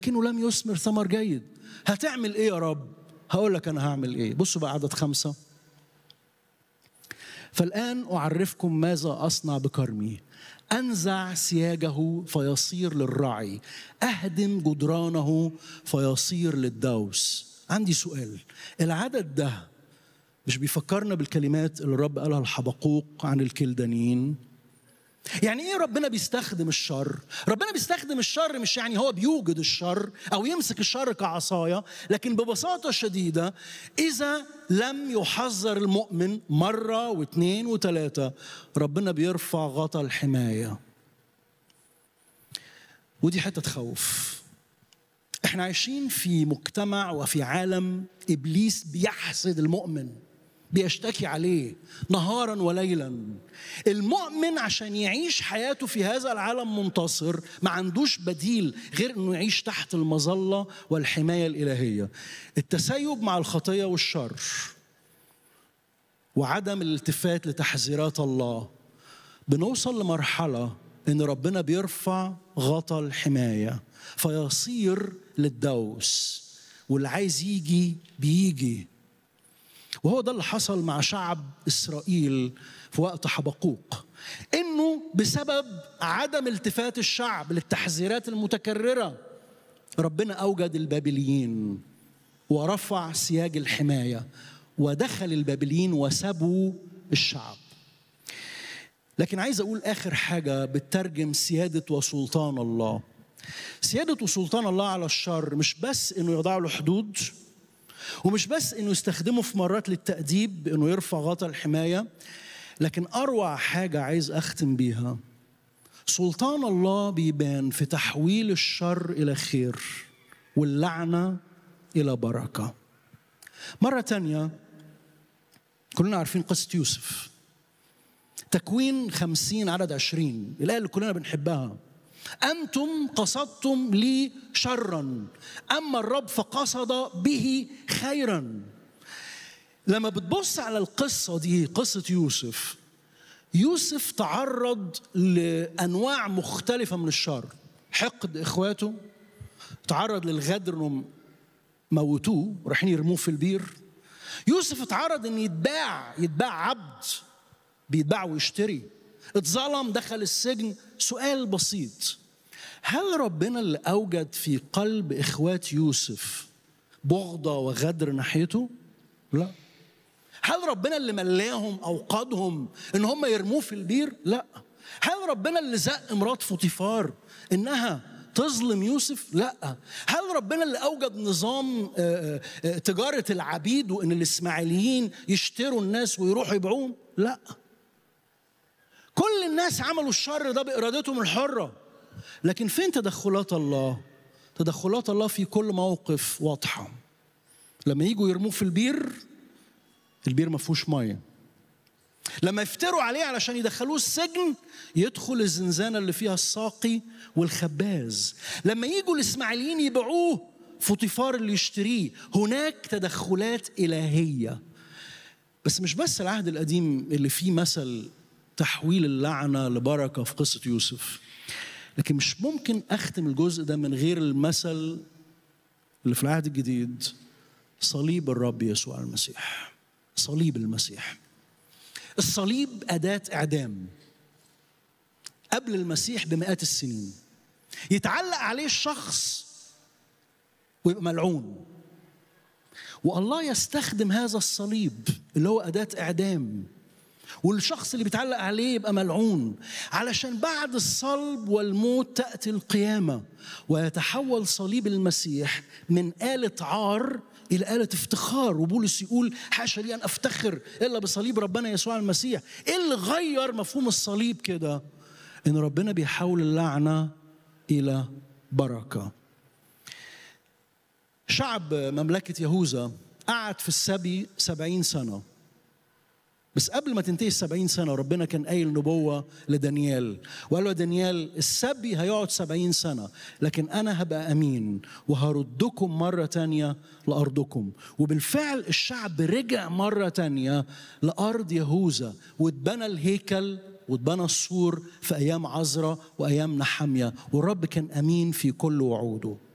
لكنه لم يثمر ثمر جيد هتعمل ايه يا رب هقول لك انا هعمل ايه بصوا بقى عدد خمسة فالآن أعرفكم ماذا أصنع بكرمي أنزع سياجه فيصير للرعي أهدم جدرانه فيصير للدوس عندي سؤال العدد ده مش بيفكرنا بالكلمات اللي الرب قالها الحبقوق عن الكلدانيين يعني ايه ربنا بيستخدم الشر ربنا بيستخدم الشر مش يعني هو بيوجد الشر او يمسك الشر كعصايه لكن ببساطه شديده اذا لم يحذر المؤمن مره واثنين وثلاثه ربنا بيرفع غطا الحمايه ودي حته تخوف احنا عايشين في مجتمع وفي عالم ابليس بيحسد المؤمن بيشتكي عليه نهارا وليلا المؤمن عشان يعيش حياته في هذا العالم منتصر ما عندوش بديل غير انه يعيش تحت المظله والحمايه الالهيه التسيب مع الخطيه والشر وعدم الالتفات لتحذيرات الله بنوصل لمرحله ان ربنا بيرفع غطا الحمايه فيصير للدوس واللي عايز يجي بيجي وهو ده اللي حصل مع شعب اسرائيل في وقت حبقوق انه بسبب عدم التفات الشعب للتحذيرات المتكرره ربنا اوجد البابليين ورفع سياج الحمايه ودخل البابليين وسبوا الشعب لكن عايز اقول اخر حاجه بتترجم سياده وسلطان الله سياده وسلطان الله على الشر مش بس انه يضع له حدود ومش بس انه يستخدمه في مرات للتأديب انه يرفع غطا الحماية لكن أروع حاجة عايز أختم بيها سلطان الله بيبان في تحويل الشر إلى خير واللعنة إلى بركة مرة تانية كلنا عارفين قصة يوسف تكوين خمسين عدد عشرين الآية اللي كلنا بنحبها أنتم قصدتم لي شرا أما الرب فقصد به خيرا لما بتبص على القصة دي قصة يوسف يوسف تعرض لأنواع مختلفة من الشر حقد إخواته تعرض للغدر انهم موتوه رايحين يرموه في البير يوسف اتعرض ان يتباع يتباع عبد بيتباع ويشتري اتظلم دخل السجن سؤال بسيط هل ربنا اللي اوجد في قلب اخوات يوسف بغضه وغدر ناحيته لا هل ربنا اللي ملاهم او قادهم ان هم يرموه في البير لا هل ربنا اللي زق مرات فوطيفار انها تظلم يوسف لا هل ربنا اللي اوجد نظام تجاره العبيد وان الاسماعيليين يشتروا الناس ويروحوا يبيعوهم لا كل الناس عملوا الشر ده بارادتهم الحره لكن فين تدخلات الله تدخلات الله في كل موقف واضحه لما يجوا يرموه في البير البير ما فيهوش ميه لما يفتروا عليه علشان يدخلوه السجن يدخل الزنزانه اللي فيها الساقي والخباز لما يجوا الاسماعيليين يبيعوه فوطيفار اللي يشتريه هناك تدخلات الهيه بس مش بس العهد القديم اللي فيه مثل تحويل اللعنه لبركه في قصه يوسف لكن مش ممكن اختم الجزء ده من غير المثل اللي في العهد الجديد صليب الرب يسوع المسيح صليب المسيح الصليب أداة إعدام قبل المسيح بمئات السنين يتعلق عليه الشخص ويبقى ملعون والله يستخدم هذا الصليب اللي هو أداة إعدام والشخص اللي بيتعلق عليه يبقى ملعون علشان بعد الصلب والموت تأتي القيامة ويتحول صليب المسيح من آلة عار إلى آلة افتخار وبولس يقول حاشا لي أن أفتخر إلا بصليب ربنا يسوع المسيح إيه اللي غير مفهوم الصليب كده إن ربنا بيحول اللعنة إلى بركة شعب مملكة يهوذا قعد في السبي سبعين سنة بس قبل ما تنتهي السبعين سنة ربنا كان قايل نبوة لدانيال وقال له يا دانيال السبي هيقعد سبعين سنة لكن أنا هبقى أمين وهردكم مرة تانية لأرضكم وبالفعل الشعب رجع مرة تانية لأرض يهوذا واتبنى الهيكل واتبنى السور في أيام عزرة وأيام نحمية والرب كان أمين في كل وعوده